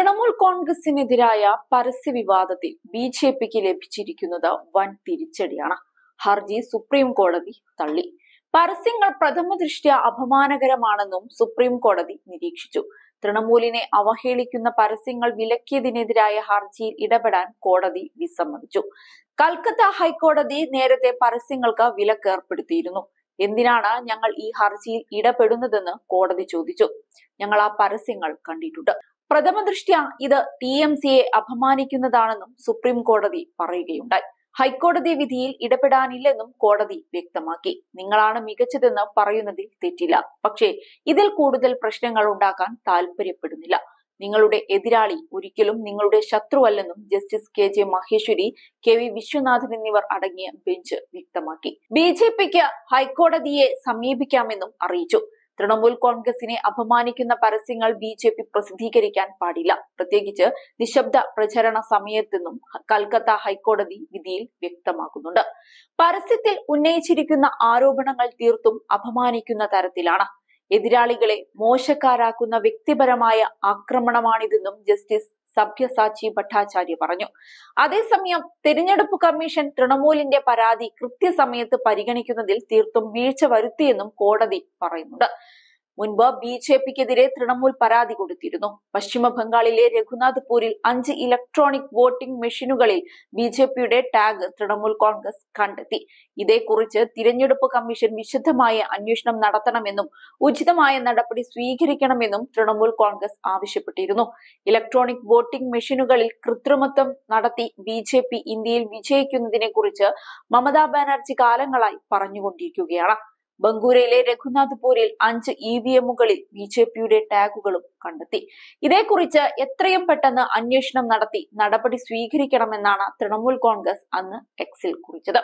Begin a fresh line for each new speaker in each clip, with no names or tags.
തൃണമൂൽ കോൺഗ്രസിനെതിരായ പരസ്യ വിവാദത്തിൽ B J പിക്ക് ലഭിച്ചിരിക്കുന്നത് വൻ തിരിച്ചടിയാണ് ഹർജി സുപ്രീം കോടതി തള്ളി പരസ്യങ്ങൾ പ്രഥമ ദൃഷ്ട്യ അപമാനകരമാണെന്നും സുപ്രീം കോടതി നിരീക്ഷിച്ചു തൃണമൂലിനെ അവഹേളിക്കുന്ന പരസ്യങ്ങൾ വിലക്കിയതിനെതിരായ ഹർജിയിൽ ഇടപെടാൻ കോടതി വിസമ്മതിച്ചു കൽക്കത്ത ഹൈക്കോടതി നേരത്തെ പരസ്യങ്ങൾക്ക് വിലക്ക് ഏർപ്പെടുത്തിയിരുന്നു എന്തിനാണ് ഞങ്ങൾ ഈ ഹർജിയിൽ ഇടപെടുന്നതെന്ന് കോടതി ചോദിച്ചു ഞങ്ങൾ ആ പരസ്യങ്ങൾ കണ്ടിട്ടുണ്ട് പ്രഥമ ദൃഷ്ട്യ ഇത് ടി എം സിയെ അപമാനിക്കുന്നതാണെന്നും സുപ്രീം കോടതി പറയുകയുണ്ടായി ഹൈക്കോടതി വിധിയിൽ ഇടപെടാനില്ലെന്നും കോടതി വ്യക്തമാക്കി നിങ്ങളാണ് മികച്ചതെന്ന് പറയുന്നതിൽ തെറ്റില്ല പക്ഷേ ഇതിൽ കൂടുതൽ പ്രശ്നങ്ങൾ ഉണ്ടാക്കാൻ താല്പര്യപ്പെടുന്നില്ല നിങ്ങളുടെ എതിരാളി ഒരിക്കലും നിങ്ങളുടെ ശത്രുവല്ലെന്നും justice K J Maheshwari K V Viswanathan എന്നിവർ അടങ്ങിയ ബെഞ്ച് വ്യക്തമാക്കി ബി ജെ പിക്ക് ഹൈക്കോടതിയെ സമീപിക്കാമെന്നും അറിയിച്ചു തൃണമൂൽ കോൺഗ്രസിനെ അപമാനിക്കുന്ന പരസ്യങ്ങൾ ബി ജെ പി പ്രസിദ്ധീകരിക്കാൻ പാടില്ല പ്രത്യേകിച്ച് നിശബ്ദ പ്രചരണ സമയത്തെന്നും കൽക്കത്ത ഹൈക്കോടതി വിധിയിൽ വ്യക്തമാക്കുന്നുണ്ട് പരസ്യത്തിൽ ഉന്നയിച്ചിരിക്കുന്ന ആരോപണങ്ങൾ തീർത്തും അപമാനിക്കുന്ന തരത്തിലാണ് എതിരാളികളെ മോശക്കാരാക്കുന്ന വ്യക്തിപരമായ ആക്രമണമാണിതെന്നും ജസ്റ്റിസ് സഭ്യസാച്ചി ഭട്ടാചാര്യ പറഞ്ഞു അതേസമയം തിരഞ്ഞെടുപ്പ് കമ്മീഷൻ തൃണമൂലിന്റെ പരാതി കൃത്യസമയത്ത് പരിഗണിക്കുന്നതിൽ തീർത്തും വീഴ്ച വരുത്തിയെന്നും കോടതി പറയുന്നുണ്ട് മുൻപ് ബി ജെ പിക്കെതിരെ തൃണമൂൽ പരാതി കൊടുത്തിരുന്നു പശ്ചിമ ബംഗാളിലെ രഘുനാഥ്പൂരിൽ അഞ്ച് ഇലക്ട്രോണിക് വോട്ടിംഗ് മെഷീനുകളിൽ ബി ജെ പിയുടെ ടാഗ് തൃണമൂൽ കോൺഗ്രസ് കണ്ടെത്തി ഇതേക്കുറിച്ച് തിരഞ്ഞെടുപ്പ് കമ്മീഷൻ വിശദമായ അന്വേഷണം നടത്തണമെന്നും ഉചിതമായ നടപടി സ്വീകരിക്കണമെന്നും തൃണമൂൽ കോൺഗ്രസ് ആവശ്യപ്പെട്ടിരുന്നു ഇലക്ട്രോണിക് വോട്ടിംഗ് മെഷീനുകളിൽ കൃത്രിമത്വം നടത്തി ബി ജെ പി ഇന്ത്യയിൽ വിജയിക്കുന്നതിനെ കുറിച്ച് മമതാ ബാനർജി കാലങ്ങളായി പറഞ്ഞുകൊണ്ടിരിക്കുകയാണ് ബംഗൂരയിലെ രഘുനാഥ്പൂരിൽ അഞ്ച് ഇ വി എമ്മുകളിൽ ബി ജെ പിയുടെ ടാഗുകളും കണ്ടെത്തി ഇതേക്കുറിച്ച് എത്രയും പെട്ടെന്ന് അന്വേഷണം നടത്തി നടപടി സ്വീകരിക്കണമെന്നാണ് തൃണമൂൽ കോൺഗ്രസ് അന്ന് എക്സിൽ കുറിച്ചത്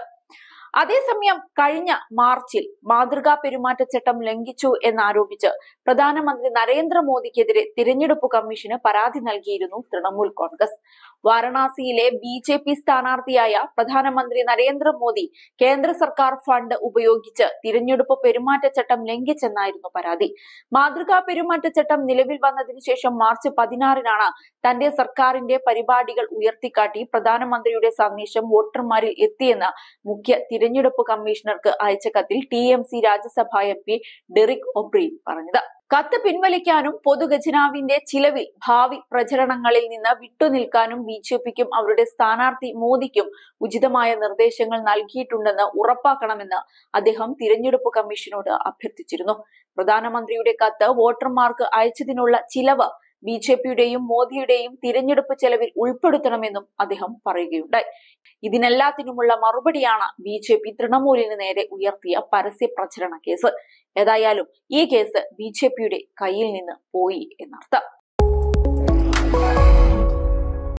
അതേസമയം കഴിഞ്ഞ മാർച്ചിൽ മാതൃകാ പെരുമാറ്റച്ചട്ടം ലംഘിച്ചു എന്നാരോപിച്ച് പ്രധാനമന്ത്രി നരേന്ദ്രമോദിക്കെതിരെ തിരഞ്ഞെടുപ്പ് കമ്മീഷന് പരാതി നൽകിയിരുന്നു തൃണമൂൽ കോൺഗ്രസ് വാരണാസിയിലെ ബി ജെ പി സ്ഥാനാർത്ഥിയായ പ്രധാനമന്ത്രി നരേന്ദ്രമോദി കേന്ദ്ര സർക്കാർ ഫണ്ട് ഉപയോഗിച്ച് തിരഞ്ഞെടുപ്പ് പെരുമാറ്റച്ചട്ടം ലംഘിച്ചെന്നായിരുന്നു പരാതി മാതൃകാ പെരുമാറ്റച്ചട്ടം നിലവിൽ വന്നതിനു ശേഷം മാർച്ച് പതിനാറിനാണ് തന്റെ സർക്കാരിന്റെ പരിപാടികൾ ഉയർത്തിക്കാട്ടി പ്രധാനമന്ത്രിയുടെ സന്ദേശം വോട്ടർമാരിൽ എത്തിയെന്ന് മുഖ്യ തിരഞ്ഞെടുപ്പ് കമ്മീഷണർക്ക് അയച്ച കത്തിൽ T M C Rajya Sabha M P Derek O'Brien പറഞ്ഞത് കത്ത് പിൻവലിക്കാനും പൊതുഖജനാവിന്റെ ചിലവിൽ ഭാവി പ്രചരണങ്ങളിൽ നിന്ന് വിട്ടുനിൽക്കാനും ബി ജെ പിക്കും അവരുടെ സ്ഥാനാർത്ഥി മോദിക്കും ഉചിതമായ നിർദ്ദേശങ്ങൾ നൽകിയിട്ടുണ്ടെന്ന് ഉറപ്പാക്കണമെന്ന് അദ്ദേഹം തിരഞ്ഞെടുപ്പ് കമ്മീഷനോട് അഭ്യർത്ഥിച്ചിരുന്നു പ്രധാനമന്ത്രിയുടെ കത്ത് വോട്ടർമാർക്ക് അയച്ചതിനുള്ള ചിലവ് ബി ജെ പിയുടെയും മോദിയുടെയും തിരഞ്ഞെടുപ്പ് ചെലവിൽ ഉൾപ്പെടുത്തണമെന്നും അദ്ദേഹം പറയുകയുണ്ടായി ഇതിനെല്ലാത്തിനുമുള്ള മറുപടിയാണ് ബി ജെ പി തൃണമൂലിന് നേരെ ഉയർത്തിയ പരസ്യ പ്രചരണ കേസ് ഏതായാലും ഈ കേസ് ബി ജെ പിയുടെ കയ്യിൽ നിന്ന് പോയി എന്നർത്ഥം